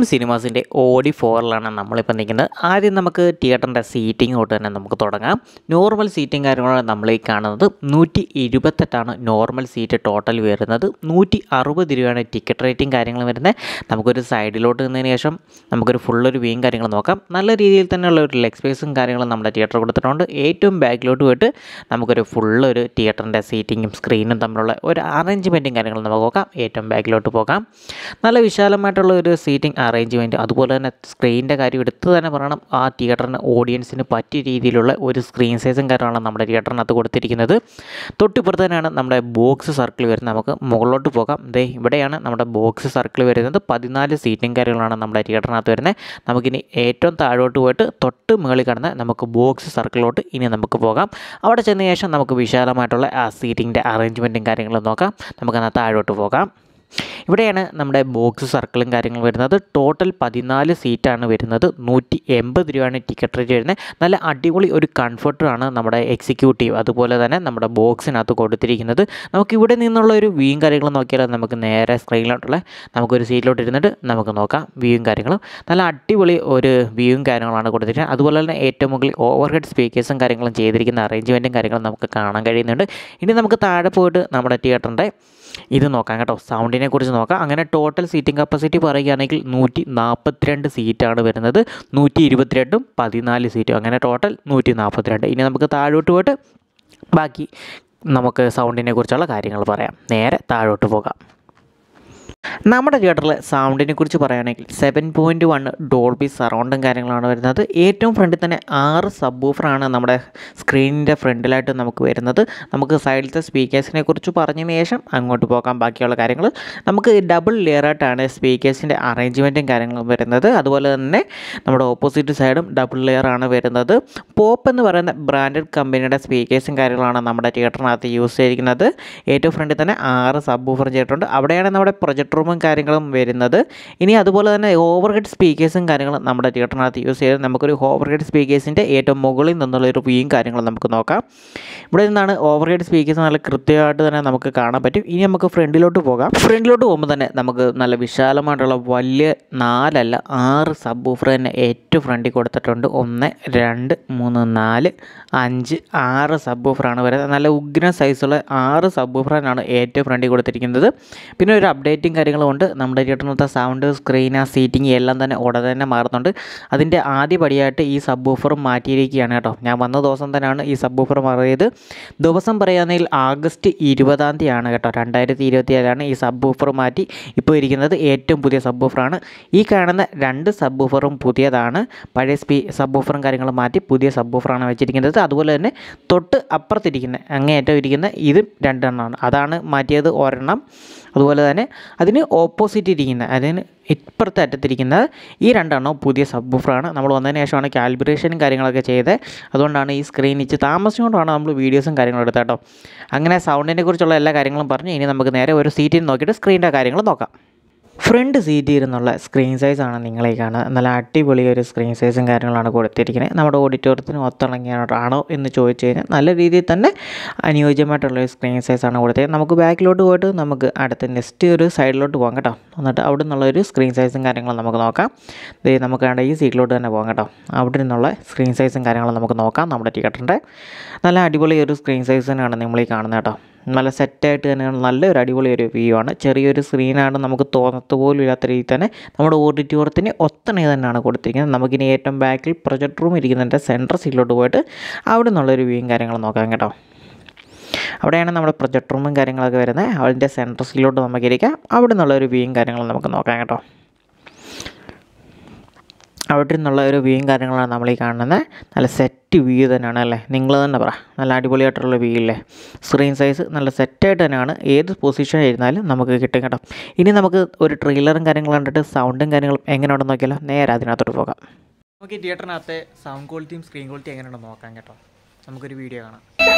സിനിമാസിൻ്റെ Audi ഫോറിലാണ് നമ്മളിപ്പോൾ നിൽക്കുന്നത് ആദ്യം നമുക്ക് തിയേറ്ററിൻ്റെ സീറ്റിംഗ് തൊട്ട് തന്നെ നമുക്ക് തുടങ്ങാം നോർമൽ സീറ്റിംഗ് കാര്യങ്ങളാണ് നമ്മൾ ഈ കാണുന്നത് നൂറ്റി ഇരുപത്തെട്ടാണ് നോർമൽ സീറ്റ് ടോട്ടൽ വരുന്നത് നൂറ്റി അറുപത് രൂപയാണ് ടിക്കറ്റ് റേറ്റിംഗ് കാര്യങ്ങൾ വരുന്നത് നമുക്കൊരു സൈഡിലോട്ട് നിന്നതിന് ശേഷം നമുക്കൊരു ഫുള്ളൊരു വ്യൂയും കാര്യങ്ങൾ നോക്കാം നല്ല രീതിയിൽ തന്നെയുള്ള ഒരു ലെഗ് സ്പേസും കാര്യങ്ങളും നമ്മുടെ തിയേറ്റർ കൊടുത്തിട്ടുണ്ട് ഏറ്റവും ബാക്കിലോട്ട് പോയിട്ട് നമുക്കൊരു ഫുള്ളൊരു തിയേറ്ററിൻ്റെ സീറ്റിങ്ങും സ്ക്രീനും തമ്മിലുള്ള ഒരു അറേഞ്ച്മെൻറ്റും കാര്യങ്ങളും നമുക്ക് നോക്കാം ഏറ്റവും ബാക്കിലോട്ട് പോകാം നല്ല വിശാലമായിട്ടുള്ള ഒരു സീറ്റിംഗ് അറേഞ്ച്മെൻറ്റ് അതുപോലെ തന്നെ സ്ക്രീനിൻ്റെ കാര്യം എടുത്തു തന്നെ പറയണം ആ തിയേറ്ററിന് ഓഡിയൻസിന് പറ്റിയ രീതിയിലുള്ള ഒരു സ്ക്രീൻ സൈസും കാര്യമാണ് നമ്മുടെ തിയേറ്ററിനകത്ത് കൊടുത്തിരിക്കുന്നത് തൊട്ടിപ്പുറത്ത് തന്നെയാണ് നമ്മുടെ ബോക്സ് സർക്കിൾ വരുന്നത് നമുക്ക് മുകളിലോട്ട് പോകാം ദേ ഇവിടെയാണ് നമ്മുടെ ബോക്സ് സർക്കിൾ വരുന്നത് പതിനാല് സീറ്റിംഗ് കാര്യങ്ങളാണ് നമ്മുടെ തിയേറ്ററിനകത്ത് വരുന്നത് നമുക്കിനി ഏറ്റവും താഴോട്ട് പോയിട്ട് തൊട്ട് മുകളിൽ കിടന്ന് നമുക്ക് ബോക്സ് സർക്കിളിലോട്ട് ഇനി നമുക്ക് പോകാം അവിടെ ചെന്ന ശേഷം നമുക്ക് വിശാലമായിട്ടുള്ള ആ സീറ്റിങ്ങിൻ്റെ അറേഞ്ച്മെൻറ്റും കാര്യങ്ങളും നോക്കാം നമുക്കെന്നാൽ താഴോട്ട് പോകാം ഇവിടെയാണ് നമ്മുടെ ബോക്സ് സർക്കിളും കാര്യങ്ങളും വരുന്നത് ടോട്ടൽ പതിനാല് സീറ്റാണ് വരുന്നത് നൂറ്റി എൺപത് രൂപയാണ് ടിക്കറ്റ് റേറ്റ് വരുന്നത് നല്ല അടിപൊളി ഒരു കംഫർട്ടറാണ് നമ്മുടെ എക്സിക്യൂട്ടീവ് അതുപോലെ തന്നെ നമ്മുടെ ബോക്സിനകത്ത് കൊടുത്തിരിക്കുന്നത് നമുക്ക് ഇവിടെ നിന്നുള്ള ഒരു വ്യൂയും കാര്യങ്ങളും നോക്കിയാൽ നമുക്ക് നേരെ സ്ക്രീനിലോട്ടുള്ള നമുക്കൊരു സീറ്റിലോട്ട് ഇരുന്നിട്ട് നമുക്ക് നോക്കാം വ്യൂയും കാര്യങ്ങളും നല്ല അടിപൊളി ഒരു വ്യൂയും കാര്യങ്ങളാണ് കൊടുത്തിരിക്കുന്നത് അതുപോലെ തന്നെ ഏറ്റവും മുകളിൽ ഓവർ ഹെഡ് സ്പീക്കേഴ്സും കാര്യങ്ങളും ചെയ്തിരിക്കുന്ന അറേഞ്ച്മെൻറ്റും കാര്യങ്ങളും നമുക്ക് കാണാൻ കഴിയുന്നുണ്ട് ഇനി നമുക്ക് താഴെ പോയിട്ട് നമ്മുടെ തിയേറ്ററിൻ്റെ ഇത് നോക്കാം കേട്ടോ സൗണ്ടിനെ കുറിച്ച് നോക്കാം അങ്ങനെ ടോട്ടൽ സീറ്റിംഗ് കപ്പാസിറ്റി പറയുകയാണെങ്കിൽ നൂറ്റി നാൽപ്പത്തിരണ്ട് സീറ്റാണ് വരുന്നത് നൂറ്റി ഇരുപത്തിരണ്ടും പതിനാല് സീറ്റും അങ്ങനെ ടോട്ടൽ നൂറ്റി നാൽപ്പത്തിരണ്ട് ഇനി നമുക്ക് താഴോട്ട് പോയിട്ട് ബാക്കി നമുക്ക് സൗണ്ടിനെ കുറിച്ചുള്ള കാര്യങ്ങൾ പറയാം നേരെ താഴോട്ട് പോകാം നമ്മുടെ തിയേറ്ററിൽ സൗണ്ടിനെ കുറിച്ച് പറയുകയാണെങ്കിൽ സെവൻ പോയിൻറ്റ് വൺ ഡോൾബി സറൗണ്ടും കാര്യങ്ങളാണ് വരുന്നത് ഏറ്റവും ഫ്രണ്ടിൽ തന്നെ ആറ് സബ് ഊഫറാണ് നമ്മുടെ സ്ക്രീനിൻ്റെ ഫ്രണ്ടിലായിട്ട് നമുക്ക് വരുന്നത് നമുക്ക് സൈഡിലത്തെ സ്പീക്കേഴ്സിനെ കുറിച്ച് പറഞ്ഞതിന് ശേഷം അങ്ങോട്ട് പോകാം ബാക്കിയുള്ള കാര്യങ്ങൾ നമുക്ക് ഡബിൾ ലെയറായിട്ടാണ് സ്പീക്കേഴ്സിൻ്റെ അറേഞ്ച്മെൻറ്റും കാര്യങ്ങളും വരുന്നത് അതുപോലെ തന്നെ നമ്മുടെ ഓപ്പോസിറ്റ് സൈഡും ഡബിൾ ലെയറാണ് വരുന്നത് പോപ്പ് എന്ന് പറയുന്ന ബ്രാൻഡഡ് കമ്പനിയുടെ സ്പീക്കേഴ്സും കാര്യങ്ങളാണ് നമ്മുടെ തിയേറ്ററിനകത്ത് യൂസ് ചെയ്തിരിക്കുന്നത് ഏറ്റവും ഫ്രണ്ടിൽ തന്നെ ആറ് സബ് ഊഫർ ചെയ്തിട്ടുണ്ട് അവിടെയാണ് നമ്മുടെ പ്രൊജക്ട് റൂമും കാര്യങ്ങളും വരുന്നത് ഇനി അതുപോലെ തന്നെ ഓവർ ഹെഡ് സ്പീക്കേഴ്സും കാര്യങ്ങളും നമ്മുടെ തിയേറ്ററിനകത്ത് യൂസ് ചെയ്ത് നമുക്കൊരു ഓവർ ഹെഡ് സ്പീക്കേഴ്സിൻ്റെ ഏറ്റവും മുകളിൽ നിന്നുള്ള ഒരു വ്യൂയും കാര്യങ്ങളും നമുക്ക് നോക്കാം ഇവിടെ നിന്നാണ് ഓവർ ഹെഡ് സ്പീക്കേഴ്സ് നല്ല കൃത്യമായിട്ട് തന്നെ നമുക്ക് കാണാൻ പറ്റും ഇനി നമുക്ക് ഫ്രണ്ടിലോട്ട് പോകാം ഫ്രണ്ടിലോട്ട് പോകുമ്പോൾ തന്നെ നമുക്ക് നല്ല വിശാലമായിട്ടുള്ള വലിയ നാലല്ല ആറ് സബ് ഊഫർ തന്നെ ഏറ്റവും ഫ്രണ്ടിൽ കൊടുത്തിട്ടുണ്ട് ഒന്ന് രണ്ട് മൂന്ന് നാല് അഞ്ച് ആറ് സബ് ഊഫറാണ് വരുന്നത് നല്ല ഉഗ്ര സൈസുള്ള ആറ് സബ് ഊഫറാണ് ഏറ്റവും ഫ്രണ്ടിൽ കൊടുത്തിരിക്കുന്നത് പിന്നെ ഒരു അപ്ഡേറ്റും കാര്യങ്ങളും ഉണ്ട് നമ്മുടെ തിയേറ്ററിനകത്തെ സൗണ്ട് സ്ക്രീൻ ആ സീറ്റിംഗ് എല്ലാം തന്നെ ഉടനെ തന്നെ മാറുന്നുണ്ട് അതിൻ്റെ ആദ്യ പടിയായിട്ട് ഈ സബ് ഊഫറും മാറ്റിയിരിക്കുകയാണ് കേട്ടോ ഞാൻ വന്ന ദിവസം തന്നെയാണ് ഈ സബ് ഊഫർ മാറിയത് ദിവസം പറയുകയാണെങ്കിൽ ആഗസ്റ്റ് ഇരുപതാം തീയതിയാണ് കേട്ടോ രണ്ടായിരത്തി ഇരുപത്തി ഏഴാണ് ഈ സബ് ഊഫർ മാറ്റി ഇപ്പോൾ ഇരിക്കുന്നത് ഏറ്റവും പുതിയ സബ് ഊഫറാണ് ഈ കാണുന്ന രണ്ട് സബ് ഊഫറും പുതിയതാണ് പഴയ സ്പീ സബ് ഊഫറും കാര്യങ്ങളും മാറ്റി പുതിയ സബ് ഊഫറാണ് വെച്ചിരിക്കുന്നത് അതുപോലെ തന്നെ തൊട്ട് അപ്പുറത്തിരിക്കുന്ന അങ്ങേയറ്റം ഇരിക്കുന്ന ഇതും രണ്ടെണ്ണമാണ് അതാണ് മാറ്റിയത് ഒരെണ്ണം അതുപോലെ തന്നെ അതിന് ഓപ്പോസിറ്റ് ഇരിക്കുന്ന അതിന് ഇപ്പുറത്തെ അറ്റത്തിരിക്കുന്നത് ഈ രണ്ടെണ്ണം പുതിയ സബ് ഊഫറാണ് നമ്മൾ വന്നതിന് ശേഷമാണ് കാലിബ്രേഷനും കാര്യങ്ങളൊക്കെ ചെയ്തത് അതുകൊണ്ടാണ് ഈ സ്ക്രീൻ ഇച്ച് താമസിച്ചുകൊണ്ടാണ് നമ്മൾ വീഡിയോസും കാര്യങ്ങളും എടുത്തത് കേട്ടോ അങ്ങനെ സൗണ്ടിനെ കുറിച്ചുള്ള എല്ലാ കാര്യങ്ങളും പറഞ്ഞു ഇനി നമുക്ക് നേരെ ഒരു സീറ്റിൽ നോക്കിയിട്ട് സ്ക്രീനിൻ്റെ കാര്യങ്ങൾ നോക്കാം ഫ്രണ്ട് സീറ്റിൽ ഇരുന്നുള്ള സ്ക്രീൻ സൈസാണ് നിങ്ങളെ കാണുന്നത് നല്ല അടിപൊളി ഒരു സ്ക്രീൻ സൈസും കാര്യങ്ങളാണ് കൊടുത്തിരിക്കുന്നത് നമ്മുടെ ഓഡിറ്റോറിയത്തിന് ഒത്തിണങ്ങിയാണോ എന്ന് ചോദിച്ചു കഴിഞ്ഞാൽ നല്ല രീതിയിൽ തന്നെ അനുയോജ്യമായിട്ടുള്ള ഒരു സ്ക്രീൻ സൈസാണ് കൊടുത്തത് നമുക്ക് ബാക്കിലോട്ട് പോയിട്ട് നമുക്ക് അടുത്ത നെക്സ്റ്റ് ഒരു സൈഡിലോട്ട് പോകാം കേട്ടോ എന്നിട്ട് അവിടെ നിന്നുള്ള ഒരു സ്ക്രീൻ സൈസും കാര്യങ്ങളും നമുക്ക് നോക്കാം ഇത് നമുക്ക് വേണ്ട ഈ സീറ്റിലോട്ട് തന്നെ പോകാം കേട്ടോ അവിടെ നിന്നുള്ള സ്ക്രീൻ സൈസും കാര്യങ്ങളും നമുക്ക് നോക്കാം നമ്മുടെ ടിക്കറ്റിൻ്റെ നല്ല അടിപൊളി ഒരു സ്ക്രീൻ സൈസ് തന്നെയാണ് നമ്മൾ ഈ കാണുന്നത് കേട്ടോ നല്ല സെറ്റായിട്ട് തന്നെയാണ് നല്ലൊരു അടിപൊളി ഒരു വ്യൂ ആണ് ചെറിയൊരു സ്ക്രീനാണ് നമുക്ക് തോന്നത്ത് പോലും ഇല്ലാത്ത രീതിയിൽ തന്നെ നമ്മുടെ ഓഡിറ്റോറിയത്തിന് ഒത്തണ തന്നെയാണ് കൊടുത്തിരിക്കുന്നത് നമുക്കിനി ഏറ്റവും ബാക്കിൽ പ്രൊജക്ട് റൂം ഇരിക്കുന്നതിൻ്റെ സെൻട്രൽ സീറ്റിലോട്ട് പോയിട്ട് അവിടെ നിന്നുള്ളൊരു വ്യൂയും കാര്യങ്ങളും നോക്കാം കേട്ടോ അവിടെയാണ് നമ്മുടെ പ്രൊജക്ട് റൂമും കാര്യങ്ങളൊക്കെ വരുന്നത് അതിൻ്റെ സെൻട്രൽ സീറ്റിലോട്ട് നമുക്ക് ഇരിക്കാം അവിടെ നിന്നുള്ള ഒരു വ്യൂയും കാര്യങ്ങളും നമുക്ക് നോക്കാം കേട്ടോ അവിടെ നിന്നുള്ള ഒരു വ്യൂയും കാര്യങ്ങളാണ് നമ്മൾ ഈ കാണുന്നത് നല്ല സെറ്റ് വ്യൂ തന്നെയാണ് അല്ലേ നിങ്ങൾ തന്നെ പറ നല്ല അടിപൊളിയായിട്ടുള്ള വ്യൂ ഇല്ലേ സ്ക്രീൻ സൈസ് നല്ല സെറ്റായിട്ട് തന്നെയാണ് ഏത് പൊസിഷനിൽ ഇരുന്നാലും നമുക്ക് കിട്ടും കേട്ടോ ഇനി നമുക്ക് ഒരു ട്രെയിലറും കാര്യങ്ങളും കണ്ടിട്ട് സൗണ്ടും കാര്യങ്ങളും എങ്ങനെയുണ്ടെന്ന് നോക്കിയാലോ നേരെ അതിനകത്തോട്ട് പോകാം നമുക്ക് തിയേറ്ററിനകത്തെ സൗണ്ട് ക്വാളിറ്റിയും സ്ക്രീൻ ക്വാളിറ്റി എങ്ങനെയുണ്ടെന്ന് നോക്കാം കേട്ടോ നമുക്കൊരു വീഡിയോ കാണാം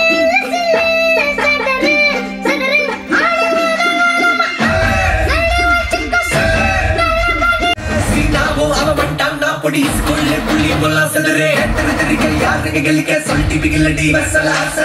சீனாவோ அவ வட்டான் நான் பொடி ஸ்கூல்ல புள்ளி பொல்லா சதுரே திரு திரிக்க யாருக்கு கெலிக்க சொல்லிட்டு பிகிலடி மசலாச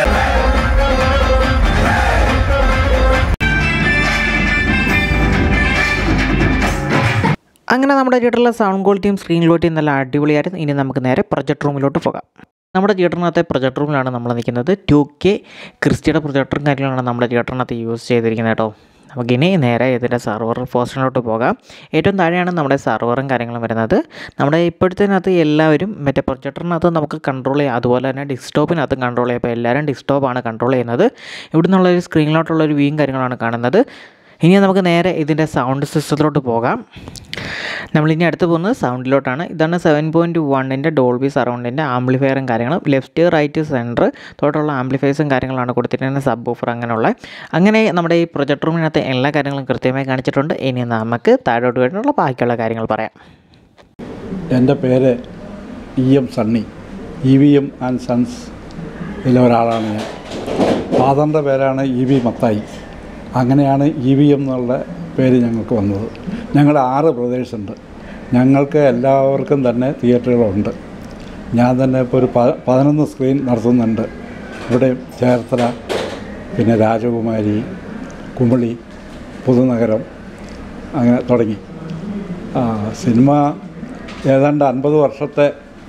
അങ്ങനെ നമ്മുടെ തിയേറ്ററിലെ സൗണ്ട് ക്വാളിറ്റിയും സ്ക്രീൻ ക്വാളിറ്റിയും നല്ല അടിപൊളിയായിരുന്നു ഇനി നമുക്ക് നേരെ പ്രൊജക്ട് റൂമിലോട്ട് പോകാം നമ്മുടെ തിയേറ്ററിനകത്തെ പ്രൊജക്ട് റൂമിലാണ് നമ്മൾ നിൽക്കുന്നത് ടു കെ ക്രിസ്റ്റിയുടെ പ്രൊജക്ടറും കാര്യങ്ങളാണ് നമ്മുടെ തിയേറ്ററിനകത്ത് യൂസ് ചെയ്തിരിക്കുന്നത് കേട്ടോ നമുക്കിനി നേരെ ഇതിൻ്റെ സെർവർ പോർഷനിലോട്ട് പോകാം ഏറ്റവും താഴെയാണ് നമ്മുടെ സെർവറും കാര്യങ്ങളും വരുന്നത് നമ്മുടെ ഇപ്പോഴത്തേനകത്ത് എല്ലാവരും മറ്റേ പ്രൊജക്ടറിനകത്ത് നമുക്ക് കൺട്രോൾ ചെയ്യാം അതുപോലെ തന്നെ ഡെസ്ക്ടോപ്പിനകത്തും കൺട്രോൾ ചെയ്യാം അപ്പോൾ എല്ലാവരും ഡെസ്ക്ടോപ്പാണ് കൺട്രോൾ ചെയ്യുന്നത് ഇവിടെ നിന്നുള്ള ഒരു സ്ക്രീനിലോട്ടുള്ള ഒരു വ്യൂയും കാര്യങ്ങളാണ് കാണുന്നത് ഇനി നമുക്ക് നേരെ ഇതിൻ്റെ സൗണ്ട് സിസ്റ്റത്തിലോട്ട് പോകാം നമ്മളിനി അടുത്ത് പോകുന്നത് സൗണ്ടിലോട്ടാണ് ഇതാണ് സെവൻ പോയിൻറ്റ് വണ്ണിൻ്റെ ഡോൾബി സറൗണ്ടിൻ്റെ ആംപ്ലിഫയറും കാര്യങ്ങളും ലെഫ്റ്റ് റൈറ്റ് സെൻറ്റർ തോട്ടുള്ള ആംപ്ലിഫയേഴ്സും കാര്യങ്ങളാണ് കൊടുത്തിരിക്കുന്നത് സബ് ഓഫർ അങ്ങനെയുള്ള അങ്ങനെ നമ്മുടെ ഈ പ്രൊജക്ട് റൂമിനകത്ത് എല്ലാ കാര്യങ്ങളും കൃത്യമായി കാണിച്ചിട്ടുണ്ട് ഇനി നമുക്ക് താഴോട്ട് വരുന്നുള്ള ബാക്കിയുള്ള കാര്യങ്ങൾ പറയാം എൻ്റെ പേര് E M Sunny E V M and sons ഇതിലെ ഒരാളാണ് ഞാൻ ഫാദറിൻ്റെ പേരാണ് ഇ വി മത്തായി അങ്ങനെയാണ് ഇ വി എം എന്നുള്ള പേര് ഞങ്ങൾക്ക് വന്നത് ഞങ്ങൾ ആറ് ബ്രദേഴ്സ് ഉണ്ട് ഞങ്ങൾക്ക് എല്ലാവർക്കും തന്നെ തിയേറ്ററുകളുണ്ട് ഞാൻ തന്നെ ഇപ്പോൾ ഒരു പ പതിനൊന്ന് സ്ക്രീൻ നടത്തുന്നുണ്ട് ഇവിടെ ചേർത്തല പിന്നെ രാജകുമാരി കുമളി പുതുനഗരം അങ്ങനെ തുടങ്ങി ആ, സിനിമ ഏതാണ്ട് അൻപത് വർഷത്തെ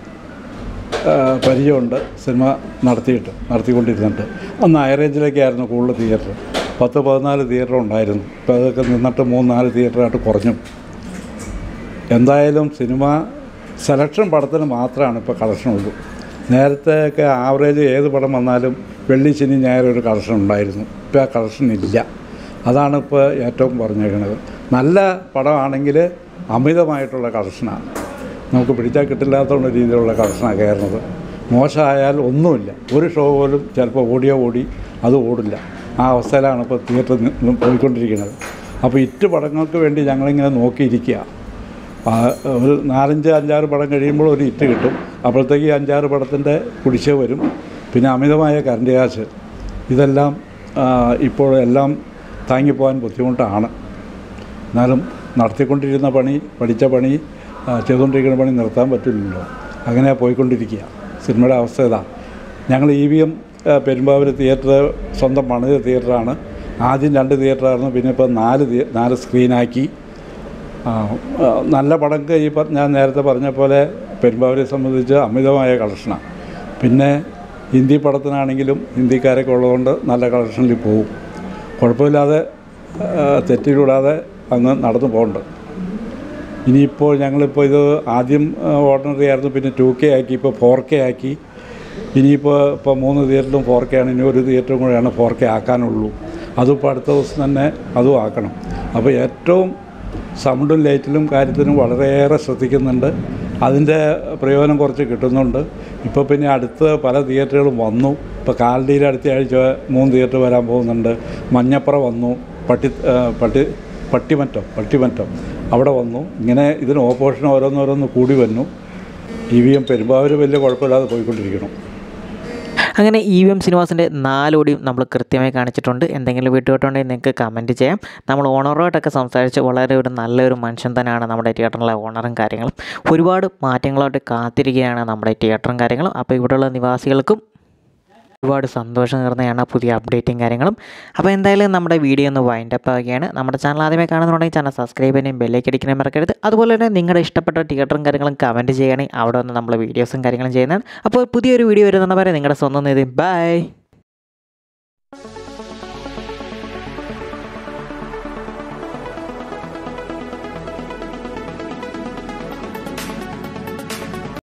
ആ, പരിചയമുണ്ട് സിനിമ നടത്തിയിട്ട് നടത്തിക്കൊണ്ടിരുന്നിട്ട് അന്ന് ഹൈറേഞ്ചിലേക്കായിരുന്നു കൂടുതൽ തിയേറ്റർ പത്ത് പതിനാല് തിയേറ്റർ ഉണ്ടായിരുന്നു ഇപ്പോൾ അതൊക്കെ നിന്നിട്ട് മൂന്ന് നാല് തിയേറ്ററായിട്ട് കുറഞ്ഞു എന്തായാലും സിനിമ സെലക്ഷൻ പടത്തിന് മാത്രമാണ് ഇപ്പോൾ കളക്ഷനുള്ളൂ നേരത്തെയൊക്കെ ആവറേജ് ഏത് പടം വന്നാലും വെള്ളി ശനി ഞായർ ഒരു കളക്ഷൻ ഉണ്ടായിരുന്നു ഇപ്പോൾ ആ കളക്ഷൻ ഇല്ല അതാണ് ഇപ്പോൾ ഏറ്റവും പറഞ്ഞേക്കുന്നത് നല്ല പടമാണെങ്കിൽ അമിതമായിട്ടുള്ള കളക്ഷനാണ് നമുക്ക് പിടിച്ചാൽ കിട്ടില്ലാത്ത രീതിയിലുള്ള കളക്ഷനാണ് കയറുന്നത് മോശമായാൽ ഒന്നുമില്ല ഒരു ഷോ പോലും ചിലപ്പോൾ ഓടിയോ ഓടി അത് ഓടില്ല ആ അവസ്ഥയിലാണ് ഇപ്പോൾ തിയേറ്ററിൽ നിന്ന് പോയിക്കൊണ്ടിരിക്കുന്നത് അപ്പോൾ ഇറ്റ് പടങ്ങൾക്ക് വേണ്ടി ഞങ്ങളിങ്ങനെ നോക്കിയിരിക്കുക ആ, ഒരു നാലഞ്ച് അഞ്ചാറ് പടം കഴിയുമ്പോൾ ഒരു ഇറ്റ് കിട്ടും അപ്പോഴത്തേക്ക് ഈ അഞ്ചാറ് പടത്തിൻ്റെ കുടിശ്ശിക വരും പിന്നെ അമിതമായ കറണ്ട് കാശ് ഇതെല്ലാം ആ, ഇപ്പോൾ എല്ലാം താങ്ങിപ്പോകാൻ ബുദ്ധിമുട്ടാണ് എന്നാലും നടത്തിക്കൊണ്ടിരുന്ന പണി പഠിച്ച പണി ആ, ചെയ്തുകൊണ്ടിരിക്കുന്ന പണി നിർത്താൻ പറ്റില്ലല്ലോ അങ്ങനെ പോയിക്കൊണ്ടിരിക്കുക സിനിമയുടെ അവസ്ഥ ഇതാ ഞങ്ങൾ E V M Perumbavoor theatre സ്വന്തം പണിത തിയേറ്ററാണ് ആദ്യം രണ്ട് തിയേറ്ററായിരുന്നു പിന്നെ ഇപ്പോൾ നാല് തിയേ- നാല് സ്ക്രീനാക്കി ആ, ആ, നല്ല പടങ്ങൾക്ക് ഈ പ- ഞാൻ നേരത്തെ പറഞ്ഞ പോലെ പെരുമ്പാവൂരെ സംബന്ധിച്ച് അമിതമായ കളക്ഷനാണ് പിന്നെ ഹിന്ദി പടത്തിനാണെങ്കിലും ഹിന്ദിക്കാരൊക്കെ ഉള്ളതുകൊണ്ട് നല്ല കളക്ഷനിൽ പോകും കുഴപ്പമില്ലാതെ ആ, തെറ്റിലൂടാതെ അങ്ങ് നടന്നു പോകുന്നുണ്ട് ഇനിയിപ്പോൾ ഞങ്ങളിപ്പോൾ ഇത് ആദ്യം ഓർഡിനറി ആയിരുന്നു പിന്നെ ടു കെ ആക്കി ഇപ്പോൾ ഫോർ കെ ആക്കി ഇനിയിപ്പോൾ ഇപ്പോൾ മൂന്ന് തിയേറ്ററിലും ഫോർ കെ ആണ് ഇനി ഒരു തിയേറ്ററും കൂടെയാണ് ഫോർ കെ ആക്കാനുള്ളൂ അതും ഇപ്പോൾ അടുത്ത ദിവസം തന്നെ അതും ആക്കണം അപ്പോൾ ഏറ്റവും സൗണ്ടും ലൈറ്റിലും കാര്യത്തിനും വളരെയേറെ ശ്രദ്ധിക്കുന്നുണ്ട് അതിൻ്റെ പ്രയോജനം കുറച്ച് കിട്ടുന്നുണ്ട് ഇപ്പോൾ പിന്നെ അടുത്ത് പല തിയേറ്ററുകളും വന്നു ഇപ്പോൾ കാലടിയിൽ അടുത്ത ആഴ്ച മൂന്ന് തിയേറ്റർ വരാൻ പോകുന്നുണ്ട് മഞ്ഞപ്പുറ വന്നു പട്ടി ആ, പട്ടി പട്ടിമറ്റം പട്ടിമറ്റം അവിടെ വന്നു ഇങ്ങനെ ഇതിന് ഓപ്പോസിഷൻ ഓരോന്നോരോന്ന് കൂടി വന്നു ഇ വി എം പെരുമ്പാവൂർ വലിയ കുഴപ്പമില്ലാതെ പോയിക്കൊണ്ടിരിക്കണം അങ്ങനെ ഇ വി എം സിനിമാസിൻ്റെ നാലോടിയും നമ്മൾ കൃത്യമായി കാണിച്ചിട്ടുണ്ട് എന്തെങ്കിലും വിട്ടുവിട്ടുണ്ടെങ്കിൽ നിങ്ങൾക്ക് കമൻറ്റ് ചെയ്യാം നമ്മൾ ഓണറുമായിട്ടൊക്കെ സംസാരിച്ച് വളരെ ഒരു നല്ലൊരു മനുഷ്യൻ തന്നെയാണ് നമ്മുടെ തിയേറ്ററിലെ ഓണറും കാര്യങ്ങളും ഒരുപാട് മാറ്റങ്ങളായിട്ട് കാത്തിരിക്കുകയാണ് നമ്മുടെ തിയേറ്ററും കാര്യങ്ങളും അപ്പോൾ ഇവിടെയുള്ള നിവാസികൾക്കും ഒരുപാട് സന്തോഷം നിറഞ്ഞതാണ് പുതിയ അപ്ഡേറ്റും കാര്യങ്ങളും അപ്പോൾ എന്തായാലും നമ്മുടെ വീഡിയോ ഒന്ന് വൈൻഡ് അപ്പ് ആവുകയാണ് നമ്മുടെ ചാനൽ ആദ്യമേ കാണുന്നുണ്ടെങ്കിൽ ചാനൽ സബ്സ്ക്രൈബ് ചെയ്യാനും ബെല്ലേക്ക് അടിക്കാനും മറക്കരുത് അതുപോലെ തന്നെ നിങ്ങളുടെ ഇഷ്ടപ്പെട്ട തിയേറ്ററും കാര്യങ്ങളും കമൻറ്റ് ചെയ്യുകയാണെങ്കിൽ അവിടെ വന്ന് നമ്മൾ വീഡിയോസും കാര്യങ്ങളും ചെയ്യുന്നതാണ് അപ്പോൾ പുതിയൊരു വീഡിയോ വരുന്നവരെ നിങ്ങളുടെ സ്വന്തം നിധി ബൈ